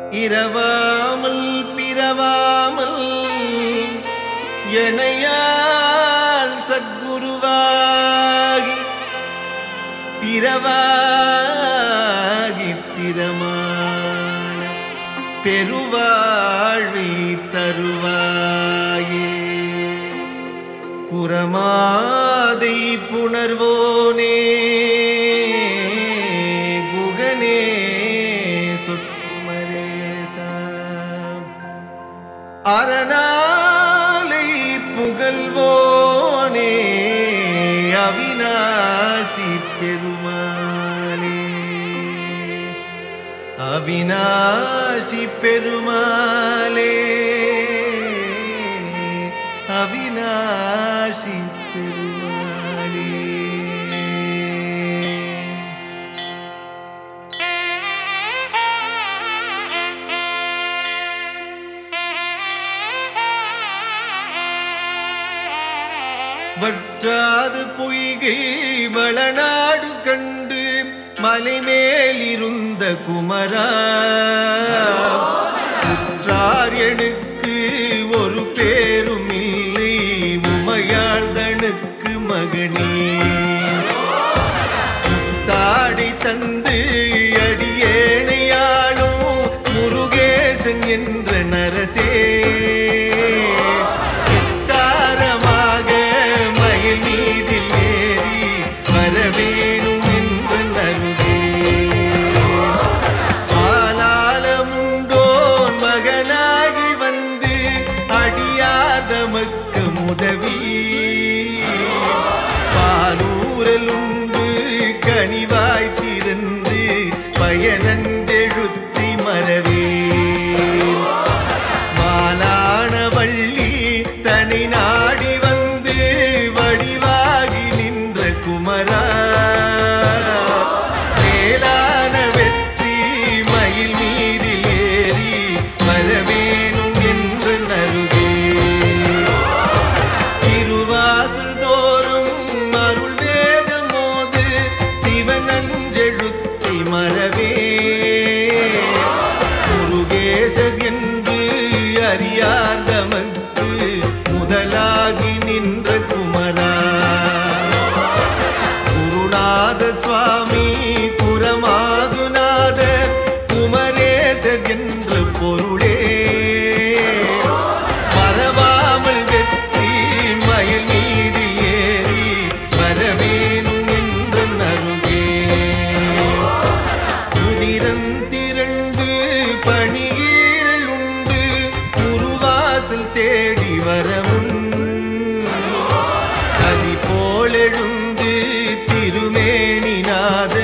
இரவாமல் பிறவாமல் எனையால் சத்குருவாகி பிறவாகி திறமான பெருவாழி தருவாயே குரமாதை புணர்வோனே குகனே சுத்துமரேசா அரணாலை புகழ்வோனே அவிநாசி பெருமானே அவிநாசி பெருமாளே அவிநாசி பெருமாளே வற்றாது பொய்கை வளநாடு கண்டு மலைமேல் இருந்த குமரா உற்றார் எனக்கு ஒரு பேரும் இல்லை உமையாள்தனுக்கு மகனே தாடி தந்து அடியேனையாளும் முருகேசன் என்ற நரசே தாரமாக மயில் மீதில் ஏறி வரவேணும் என்ற நருகே ஆலாலமுண்டோன் மகனாகி வந்து அடியாதமக்கு முதவி பாலூரலுண்டு கனிவாய் திறந்து பயனன்றெழுத்தி மறவே மாலான வள்ளி தனி நாடி வந்து வடிவாகி நின்ற குமரா மேலான வெற்றி மயில் மீதில் ஏறி வரவேணும் என்று நருகே திருவாசல் தோறும் அருள் வேதம் மோது சிவனன்றெழுத்தி மறவே முருகேசர் என்று அறியார் தமக்கு முதலாகி நின்ற குமரா குருநாத சுவாமி குரமாதுநாத குமரேசர் என்ற பொருளே மறவாமல் வெற்றி மயில் மீதில் ஏறி வரவேணும் என்று நருகே உதிரம் திரண்டு பணியீரல் உண்டு உருவாசல் தேடி வரமுன் அதி போலெழுந்து திருமேனிநாத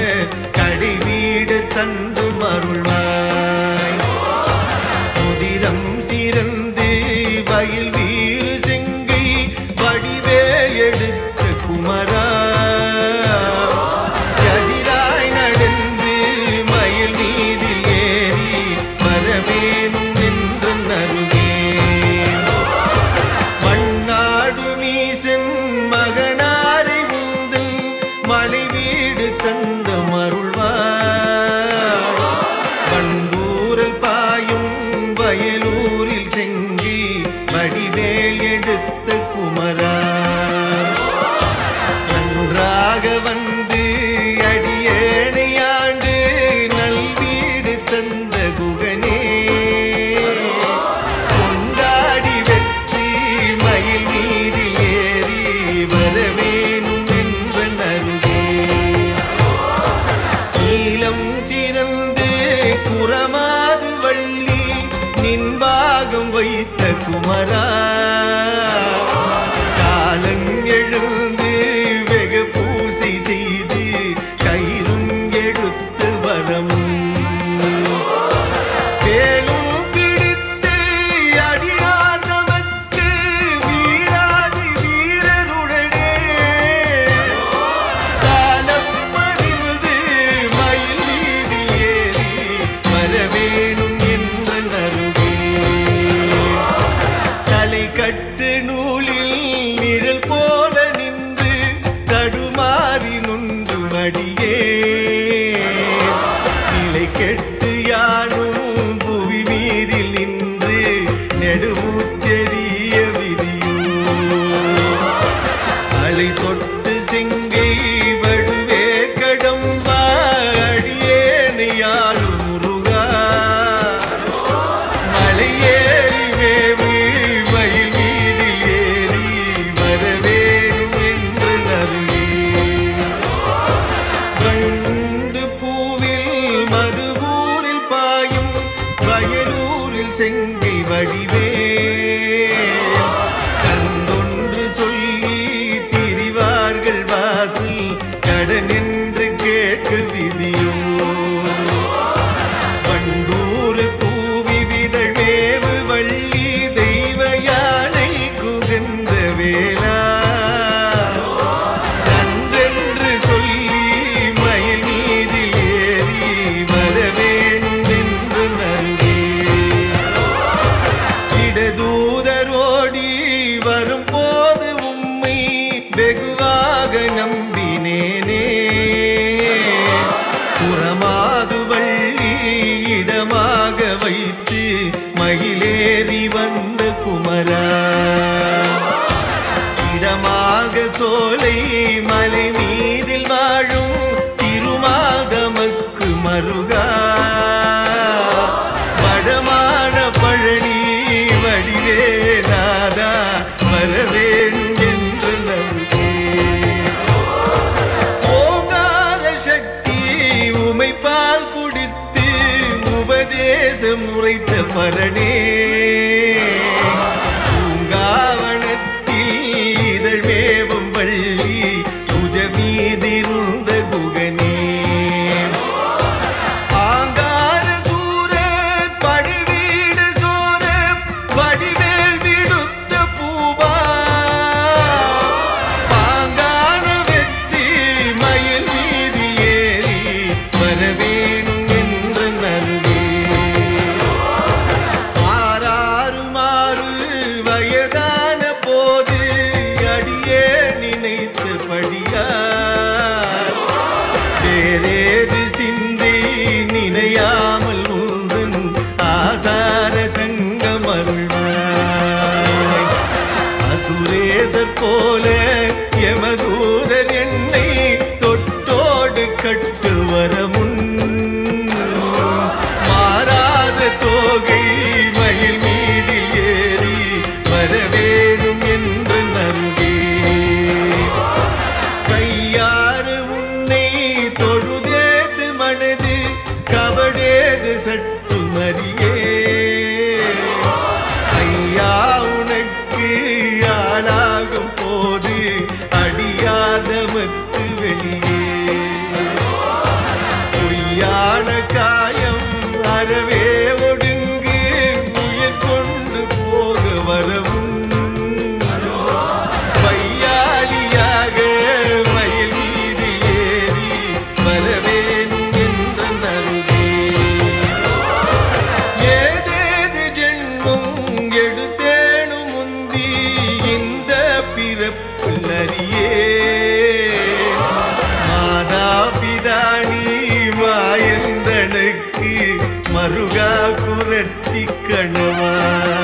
செங்கை வடுவே கடம்பா அடியேனையாளும் முருகா மலையேறி வேவு மயில் மீதில் ஏறி வரவேணும் என்று நருளே வண்டு பூவில் மதுவூரில் பாயும் வயலூரில் செங்கை வடிவே கண்டொன்று சொல்லி திரிவார்கள் வாசல் கடன் என்று கேட்கு விதியோ வண்டூர் பூவி விதழ் மேவு வள்ளி தெய்வ யானை குகந்த வேளா நன்றென்று சொல்லி மயில் மீதில் ஏறி வரவேணும் என்று நல்கே இடதூதரோடி வரும்போது உம்மை வெகுவாக நம்பினேனே புறமாது வள்ளி இடமாக வைத்து மயிலேறி வந்த குமரா இடமாக சோலை மலை மீதில் வாழும் திருமாதமக்கு மருகா வடமான பழனி வடிவே நாதா வரவேணும் என்று நம்பே ஓங்கார சக்தி உமைப்பால் குடித்து உபதேசம் உரைத்த பரணே பூங்காவனத்தில் இதழ் மேவும் வள்ளி புஜமீதிருந்த குகனே ஆங்கார சூர பழிவீடு சோர வடிவேல் விடுத்த பூவா பாங்கான வெற்றி மயில் மீது ஏறி வரவேணும் என்ற நல்கே ஆறாறு மாறு வயதான போது அடியே நினைத்தபடியா வேறேது சிந்தை நினையாமல் உந்தன் ஆசார சங்கம் அருள்வாய் அசுரேசர் போல எமதூதர் என்னை தொட்டோடு கட்டு வரமுன் மாறாத தோகை மயில் மீதில் ஏறி வரவேணும் என்று நல்கே கையாறு உன்னை தொழுதேது மனது கபடேது சட்டு மரியே ஐயா உனக்கு ஆளாகும் போது அடியாதமத்து வெளியே பொய்யான காயம் அறவே ஒடுங்கு உயிர் கொண்டு போக வரவும் பையாளியாக மயில் மீது ஏறி வரவேணும் என்ற நல்கே ஏதேது ஜென்மம் எடுத்தேனும் முந்தி இந்த பிறப்பில் அறியே மாதா பிதானி மாயந்தனுக்கு மருகா குரத்தி கணவா